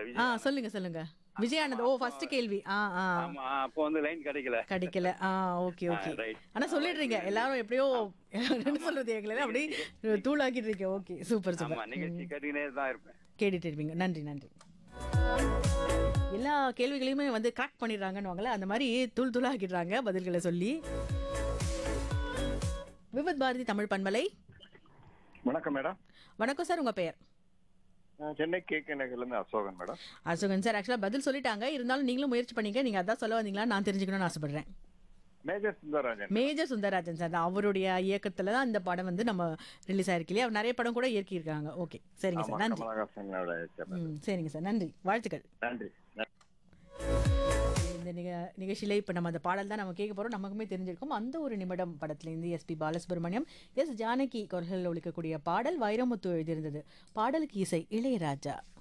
ஆ விஜய் சொல்லுங்க சொல்லுங்க விஜயானந்த் ஓ ஃபர்ஸ்ட் கேள்வி ஆ ஆ ஆமா அப்போ வந்து லைன் கிடைக்கல கிடைக்கல ஆ ஓகே ஓகே ஆ, right. ஆனா சொல்லிடுறீங்க எல்லாரும் எப்படியோ என்ன சொல்றது எங்களை அப்படியே தூளாக்கிட்டு இருக்கீங்க ஓகே சூப்பர் ஆமா சூப்பர் நிகழ்ச்சி கேட்டுக்கினே தான் இருப்பேன் கேட்டுட்டு இருப்பீங்க நன்றி நன்றி எல்லா கேள்விகளையுமே வந்து கிராக் பண்ணிடுறாங்கன்னு அந்த மாதிரி தூள் தூளாக்கிடுறாங்க பதில்களை சொல்லி விபத் பாரதி தமிழ் பண்பலை வணக்கம் மேடம் வணக்கம் சார் உங்க பெயர் நான் சென்னை கே கே நகர்லேருந்து அசோகன் மேடம் அசோகன் சார் ஆக்சுவலாக பதில் சொல்லிட்டாங்க இருந்தாலும் நீங்களும் முயற்சி பண்ணீங்க நீங்க அதான் சொல்ல வந்தீங்களா நான் தெரிஞ்சுக்கணும்னு ஆசைப்படுறேன் major Sundararajan major Sundararajan sir தான் அவருடைய இயக்கத்துல தான் இந்த படம் வந்து நம்ம ரிலீஸ் ஆயிருக்கு இல்லையா அவர் நிறைய படம் கூட இயக்கியிருக்காங்க ஓகே சரிங்க ஆமா சார் நன்றி கமலஹாசனோட சேர்ந்தது. ம் சரிங்க சார் நன்றி வாழ்த்துக்கள் நன்றி நன்றி. இந்த நிக நிகழ்ச்சியில் இப்போ நம்ம அந்த பாடல் தான் நம்ம கேட்க போகிறோம் நமக்குமே தெரிஞ்சிருக்கும் அந்த ஒரு நிமிடம் படத்துலேருந்து எஸ்பி பாலசுப்ரமணியம் எஸ் ஜானகி குரல்களில் ஒழிக்கக்கூடிய பாடல் வைரமுத்து எழுதியிருந்தது பாடலுக்கு இசை இளையராஜா